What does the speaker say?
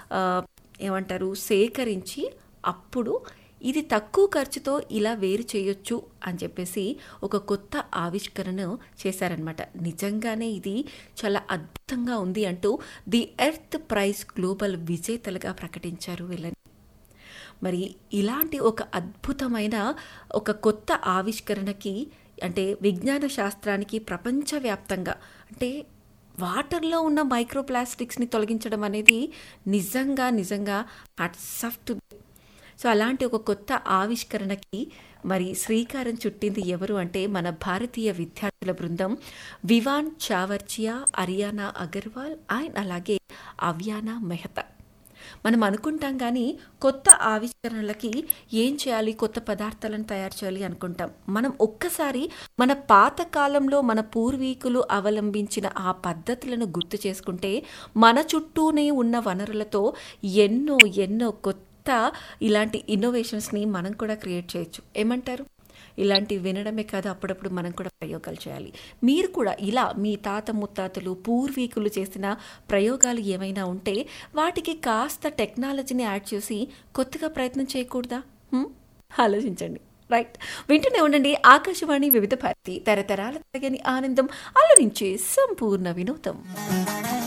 ఆ, ఏమంటారు సేకరించి అప్పుడు ఇది తక్కువ ఖర్చుతో ఇలా వేరు చేయొచ్చు అని చెప్పేసి ఒక కొత్త ఆవిష్కరణ చేశారనమాట నిజంగానే ఇది చాలా అద్భుతంగా ఉంది అంటూ ది ఎర్త్ ప్రైజ్ గ్లోబల్ విజేతలుగా ప్రకటించారు వీళ్ళని మరి ఇలాంటి ఒక అద్భుతమైన ఒక కొత్త ఆవిష్కరణకి అంటే విజ్ఞాన శాస్త్రానికి ప్రపంచవ్యాప్తంగా అంటే వాటర్లో ఉన్న మైక్రో ప్లాస్టిక్స్ని తొలగించడం అనేది నిజంగా నిజంగా హ్యాట్సఫ్ టు సో అలాంటి ఒక కొత్త ఆవిష్కరణకి మరి శ్రీకారం చుట్టింది ఎవరు అంటే మన భారతీయ విద్యార్థుల బృందం వివాన్ చావర్చియా అరియానా అగర్వాల్ అండ్ అలాగే అవ్యానా మెహతా మనం అనుకుంటాం కానీ కొత్త ఆవిష్కరణలకి ఏం చేయాలి కొత్త పదార్థాలను తయారు చేయాలి అనుకుంటాం మనం ఒక్కసారి మన పాత కాలంలో మన పూర్వీకులు అవలంబించిన ఆ పద్ధతులను గుర్తు చేసుకుంటే మన చుట్టూనే ఉన్న వనరులతో ఎన్నో ఎన్నో కొత్త ఇలాంటి ఇన్నోవేషన్స్ని మనం కూడా క్రియేట్ చేయొచ్చు ఏమంటారు ఇలాంటివి వినడమే కాదు అప్పుడప్పుడు మనం కూడా ప్రయోగాలు చేయాలి మీరు కూడా ఇలా మీ తాత ముత్తాతలు పూర్వీకులు చేసిన ప్రయోగాలు ఏమైనా ఉంటే వాటికి కాస్త టెక్నాలజీని యాడ్ చేసి కొత్తగా ప్రయత్నం చేయకూడదా హ్మ్? ఆలోచించండి రైట్ వింటూనే ఉండండి ఆకాశవాణి వివిధ భారతి తరతరాల తరగని ఆనందం అలరించే సంపూర్ణ వినోదం